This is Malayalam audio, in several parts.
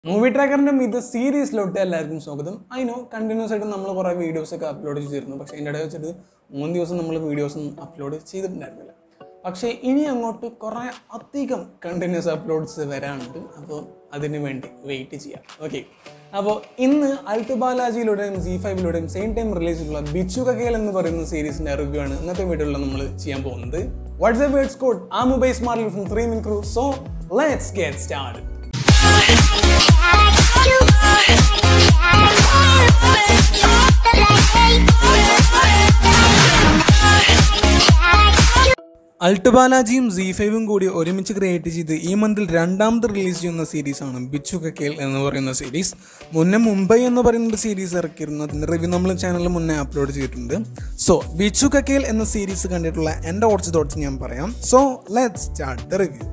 മൂവി ട്രാക്കറിൻ്റെ ഇത് സീരീസിലോട്ട് എല്ലാവർക്കും സ്വാഗതം അതിനോ കണ്ടിന്യൂസ് ആയിട്ട് നമ്മൾ കുറേ വീഡിയോസ് ഒക്കെ അപ്ലോഡ് ചെയ്തിരുന്നു പക്ഷേ ഇതിൻ്റെ ഇടയിൽ വെച്ചിട്ട് മൂന്ന് ദിവസം നമ്മൾ വീഡിയോസ് ഒന്നും അപ്ലോഡ് ചെയ്തിട്ടുണ്ടായിരുന്നില്ല പക്ഷേ ഇനി അങ്ങോട്ട് കുറേ അധികം കണ്ടിന്യൂസ് അപ്ലോഡ്സ് വരാനുണ്ട് അപ്പോൾ അതിന് വേണ്ടി വെയിറ്റ് ചെയ്യാം ഓക്കെ അപ്പോൾ ഇന്ന് അൾട്ട് ബാലാജിയിലൂടെയും സി ഫൈവിലൂടെയും സെയിം ടൈം റിലീസ് ചെയ്തിട്ടുള്ള ബിച്ചു കക്കേൽ എന്ന് പറയുന്ന സീരീസിൻ്റെ റിവ്യൂ ആണ് ഇന്നത്തെ വീഡിയോയിൽ നമ്മൾ ചെയ്യാൻ പോകുന്നത് വാട്സ്ആപ്പ് വേർഡ്സ് കോഡ് ആ mobile smart from three min crew so let's get start അൾട്ടുബാലാജിയും സി ഫൈവും കൂടി ഒരുമിച്ച് ക്രിയേറ്റ് ചെയ്ത് ഈ മന്തിൽ രണ്ടാമത് റിലീസ് ചെയ്യുന്ന സീരീസാണ് ബിച്ചു കക്കേൽ എന്ന് പറയുന്ന സീരീസ് മുന്നേ മുംബൈ എന്ന് പറയുന്ന ഒരു സീരീസ് ഇറക്കിയിരുന്നു അതിൻ്റെ റിവ്യൂ നമ്മൾ ചാനലിൽ മുന്നേ അപ്ലോഡ് ചെയ്തിട്ടുണ്ട് സോ ബിച്ചു കക്കേൽ എന്ന സീരീസ് കണ്ടിട്ടുള്ള എൻ്റെ കുറച്ച് തോട്ട്സ് ഞാൻ പറയാം so let start the review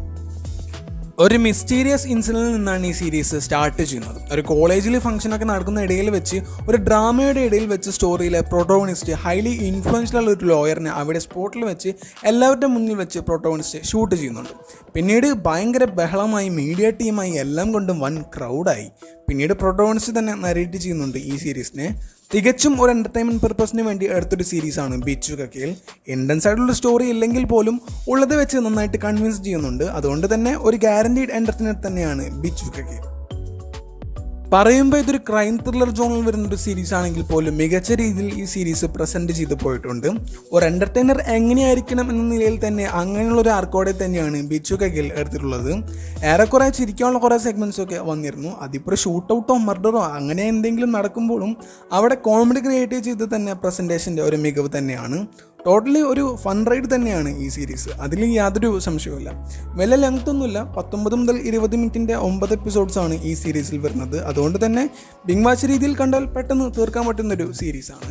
ഒരു മിസ്റ്റീരിയസ് ഇൻസിഡന്റിൽ നിന്നാണ് ഈ സീരീസ് സ്റ്റാർട്ട് ചെയ്യുന്നത് ഒരു കോളേജിൽ ഫംഗ്ഷനൊക്കെ നടക്കുന്ന ഇടയിൽ വെച്ച് ഒരു ഡ്രാമയുടെ ഇടയിൽ വെച്ച് സ്റ്റോറിയിലെ പ്രൊട്ടോണിസ്റ്റ് ഹൈലി ഇൻഫ്ലുവൻഷ്യൽ ഉള്ള ഒരു ലോയറിനെ അവിടെ സ്പോട്ടിൽ വെച്ച് എല്ലാവരുടെ മുന്നിൽ വെച്ച് പ്രൊട്ടോണിസ്റ്റ് ഷൂട്ട് ചെയ്യുന്നുണ്ട് പിന്നീട് ഭയങ്കര ബഹളമായി മീഡിയ ടീമായി എല്ലാം കൊണ്ടും വൻ ക്രൗഡായി പിന്നീട് പ്രൊട്ടോണിസ്റ്റ് തന്നെ നരേറ്റ് ചെയ്യുന്നുണ്ട് ഈ സീരീസിനെ തികച്ചും ഒരു എൻ്റർടൈൻമെൻറ്റ് പർപ്പസിന് വേണ്ടി എടുത്തൊരു സീരീസാണ് ബീച്ചു കക്കയിൽ ഇൻഡൻസ് ആയിട്ടുള്ള സ്റ്റോറി ഇല്ലെങ്കിൽ പോലും ഉള്ളത് വെച്ച് നന്നായിട്ട് കൺവിൻസ് ചെയ്യുന്നുണ്ട് അതുകൊണ്ട് തന്നെ ഒരു ഗ്യാരണ്ടീഡ് എൻ്റർടൈനർ തന്നെയാണ് ബീച്ചു കക്കയിൽ പറയുമ്പോൾ ഇതൊരു ക്രൈം ത്രില്ലർ ജോണിൽ വരുന്ന ഒരു സീരീസ് ആണെങ്കിൽ പോലും മികച്ച രീതിയിൽ ഈ സീരീസ് പ്രസൻറ്റ് ചെയ്ത് പോയിട്ടുണ്ട് ഒരു എൻ്റർടൈനർ എങ്ങനെയായിരിക്കണം എന്ന നിലയിൽ തന്നെ അങ്ങനെയുള്ള ഒരു ആർക്കോടെ തന്നെയാണ് ബിച്ചു കഗിൽ എടുത്തിട്ടുള്ളത് ഏറെക്കുറെ ചിരിക്കാനുള്ള കുറേ സെഗ്മെൻറ്റ്സ് ഒക്കെ വന്നിരുന്നു അതിപ്പോൾ ഷൂട്ട് ഔട്ടോ മർഡറോ അങ്ങനെ എന്തെങ്കിലും നടക്കുമ്പോഴും അവിടെ കോമഡി ക്രിയേറ്റ് ചെയ്ത് തന്നെ പ്രസൻറ്റേഷൻ്റെ ഒരു മികവ് തന്നെയാണ് ടോട്ടലി ഒരു ഫൺ റൈഡ് തന്നെയാണ് ഈ സീരീസ് അതിൽ യാതൊരു സംശയവുമില്ല വലിയ ലെങ്ത് ഒന്നുമില്ല പത്തൊമ്പത് മുതൽ ഇരുപത് മിനിറ്റിൻ്റെ ഒമ്പത് എപ്പിസോഡ്സ് ആണ് ഈ സീരീസിൽ വരുന്നത് അതുകൊണ്ട് തന്നെ ബിങ് വാച്ച് രീതിയിൽ കണ്ടാൽ പെട്ടെന്ന് തീർക്കാൻ പറ്റുന്നൊരു സീരീസാണ്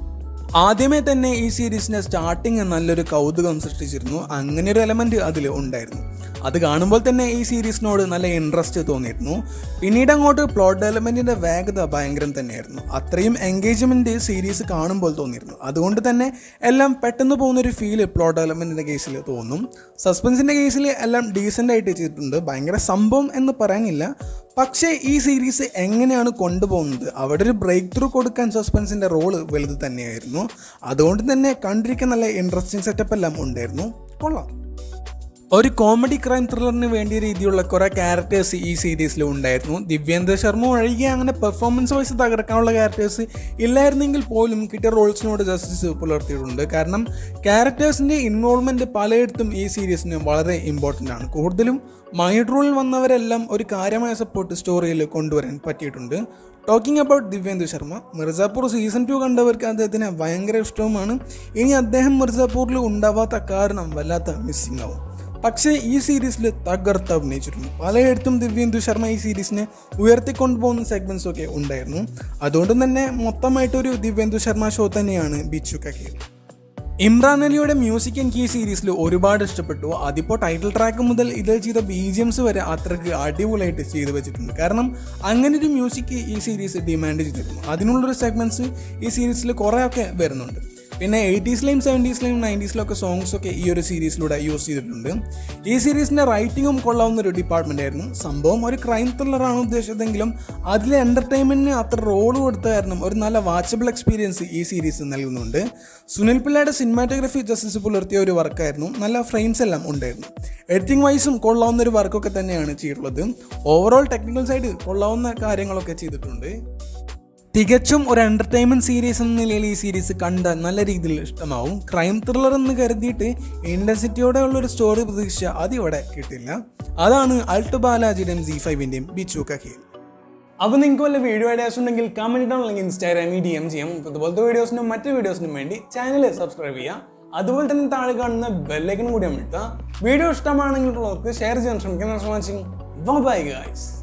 ആദ്യമേ തന്നെ ഈ സീരീസിൻ്റെ സ്റ്റാർട്ടിങ് നല്ലൊരു കൗതുകം സൃഷ്ടിച്ചിരുന്നു അങ്ങനെ ഒരു എലമെൻറ്റ് അതിൽ ഉണ്ടായിരുന്നു അത് കാണുമ്പോൾ തന്നെ ഈ സീരീസിനോട് നല്ല ഇൻട്രസ്റ്റ് തോന്നിയിരുന്നു പിന്നീട് അങ്ങോട്ട് പ്ലോട്ട് ഡെവലപ്മെൻറ്റിൻ്റെ വേഗത ഭയങ്കരം തന്നെയായിരുന്നു അത്രയും എൻഗേജ്മെൻറ്റ് സീരീസ് കാണുമ്പോൾ തോന്നിയിരുന്നു അതുകൊണ്ട് തന്നെ എല്ലാം പെട്ടെന്ന് പോകുന്നൊരു ഫീല് പ്ലോട്ട് ഡെവലപ്മെൻറ്റിൻ്റെ കേസിൽ തോന്നും സസ്പെൻസിൻ്റെ കേസിൽ എല്ലാം ഡീസൻ്റ് ആയിട്ട് ചെയ്തിട്ടുണ്ട് ഭയങ്കര സംഭവം എന്ന് പറയാനില്ല പക്ഷേ ഈ സീരീസ് എങ്ങനെയാണ് കൊണ്ടുപോകുന്നത് അവിടെ ഒരു ബ്രേക്ക് ത്രൂ കൊടുക്കാൻ സസ്പെൻസിൻ്റെ റോള് വലുത് തന്നെയായിരുന്നു അതുകൊണ്ട് തന്നെ കണ്ടിരിക്കാൻ നല്ല ഇൻട്രസ്റ്റിംഗ് സെറ്റപ്പ് എല്ലാം ഉണ്ടായിരുന്നു കൊള്ളാം ഒരു കോമഡി ക്രൈം ത്രില്ലറിന് വേണ്ടിയ രീതിയിലുള്ള കുറേ ക്യാരക്ടേഴ്സ് ഈ സീരീസിൽ ഉണ്ടായിരുന്നു ദിവ്യേന്ദ്ര ശർമ്മ ഒഴികെ അങ്ങനെ പെർഫോമൻസ് വൈസ് തകർക്കാനുള്ള ക്യാരക്ടേഴ്സ് ഇല്ലായിരുന്നെങ്കിൽ പോലും കിട്ടിയ റോൾസിനോട് ജസ്റ്റിസ് പുലർത്തിയിട്ടുണ്ട് കാരണം ക്യാരക്ടേഴ്സിൻ്റെ ഇൻവോൾവ്മെൻറ്റ് പലയിടത്തും ഈ സീരീസിന് വളരെ ഇമ്പോർട്ടൻ്റ് ആണ് കൂടുതലും മൈഡ് റോളിൽ വന്നവരെല്ലാം ഒരു കാര്യമായ സപ്പോർട്ട് സ്റ്റോറിയിൽ കൊണ്ടുവരാൻ പറ്റിയിട്ടുണ്ട് talking about Divyendu Sharma Mirzapur season two കണ്ടവർക്ക് അദ്ദേഹത്തിന് ഭയങ്കര ഇഷ്ടവുമാണ് ഇനി അദ്ദേഹം മിർസാപൂരിൽ ഉണ്ടാവാത്ത കാരണം വല്ലാത്ത മിസ്സിംഗ് ആവും പക്ഷേ ഈ സീരീസിൽ തകർത്ത് അഭിനയിച്ചിട്ടുണ്ട് പലയിടത്തും ദിവ്യേന്ദു ശർമ്മ ഈ സീരീസിനെ ഉയർത്തിക്കൊണ്ടുപോകുന്ന സെഗ്മെൻറ്റ്സ് ഒക്കെ ഉണ്ടായിരുന്നു അതുകൊണ്ട് തന്നെ മൊത്തമായിട്ടൊരു ദിവ്യേന്ദു ശർമ്മ ഷോ തന്നെയാണ് ബിച്ചു കക്കീർ ഇമ്രാൻ അലിയുടെ മ്യൂസിക് എനിക്ക് ഈ സീരീസിൽ ഒരുപാട് ഇഷ്ടപ്പെട്ടു അതിപ്പോൾ ടൈറ്റിൽ ട്രാക്ക് മുതൽ ഇതിൽ ചെയ്ത ബി ജി എംസ് വരെ അത്രയ്ക്ക് അടിപൊളിയായിട്ട് ചെയ്തു വെച്ചിട്ടുണ്ട് കാരണം അങ്ങനെ ഒരു മ്യൂസിക് ഈ സീരീസ് ഡിമാൻഡ് ചെയ്തിരുന്നു അതിനുള്ളൊരു സെഗ്മെൻറ്റ്സ് ഈ സീരീസിൽ കുറേയൊക്കെ വരുന്നുണ്ട് പിന്നെ എയ്റ്റീസിലെയും സെവൻറ്റീസിലെയും നയൻറ്റീസിലൊക്കെ സോങ്സ് ഒക്കെ ഈ ഒരു സീരീസിലൂടെ യൂസ് ചെയ്തിട്ടുണ്ട് ഈ സീരീസിൻ്റെ റൈറ്റിങ്ങും കൊള്ളാവുന്ന ഒരു ഡിപ്പാർട്ട്മെൻ്റ് ആയിരുന്നു സംഭവം ഒരു ക്രൈം ത്രില്ലറാണ് ഉദ്ദേശിച്ചതെങ്കിലും അതിലെ എൻ്റർടൈൻമെൻറ്റിന് അത്ര റോൾ കൊടുത്ത കാരണം ഒരു നല്ല വാച്ചബിൾ എക്സ്പീരിയൻസ് ഈ സീരീസ് നൽകുന്നുണ്ട് സുനിൽ പിള്ളയുടെ സിനിമാറ്റോഗ്രഫി ജസ്റ്റിസ് പുലർത്തിയ ഒരു വർക്കായിരുന്നു നല്ല ഫ്രെയിംസ് എല്ലാം ഉണ്ടായിരുന്നു എഡിറ്റിംഗ് വൈസും കൊള്ളാവുന്ന ഒരു വർക്കൊക്കെ തന്നെയാണ് ചെയ്തിട്ടുള്ളത് ഓവറോൾ ടെക്നിക്കൽ സൈഡ് കൊള്ളാവുന്ന കാര്യങ്ങളൊക്കെ ചെയ്തിട്ടുണ്ട് തികച്ചും ഒരു എൻ്റർടൈൻമെൻറ്റ് സീരീസ് എന്ന നിലയിൽ ഈ സീരീസ് കണ്ട നല്ല രീതിയിൽ ഇഷ്ടമാവും ക്രൈം ത്രില്ലർ എന്ന് കരുതിയിട്ട് ഇൻറ്റൻസിറ്റിയോടെ ഉള്ളൊരു സ്റ്റോറി പ്രതീക്ഷ അതിവിടെ കിട്ടില്ല അതാണ് അൾട്ട് ബാലാജിയുടെയും സി ഫൈവിൻ്റെയും ബിച്ചു കഹീൽ അപ്പോൾ നിങ്ങൾക്ക് വല്ല വീഡിയോ ഐഡിയാസ് ഉണ്ടെങ്കിൽ കമൻറ്റ് ഇടാൻ അല്ലെങ്കിൽ ഇൻസ്റ്റാഗ്രാമിൽ ഡി എം ചെയ്യാം ഇതുപോലത്തെ വീഡിയോസിനും മറ്റ് വീഡിയോസിനും വേണ്ടി ചാനൽ സബ്സ്ക്രൈബ് ചെയ്യുക അതുപോലെ തന്നെ താഴെ കാണുന്ന ബെല്ലൈക്കനും കൂടി അമർത്തുക വീഡിയോ ഇഷ്ടമാണെങ്കിലുള്ളവർക്ക് ഷെയർ ചെയ്യാൻ ശ്രമിക്കുന്ന വാച്ചിങ് ബൈ ഗൈസ്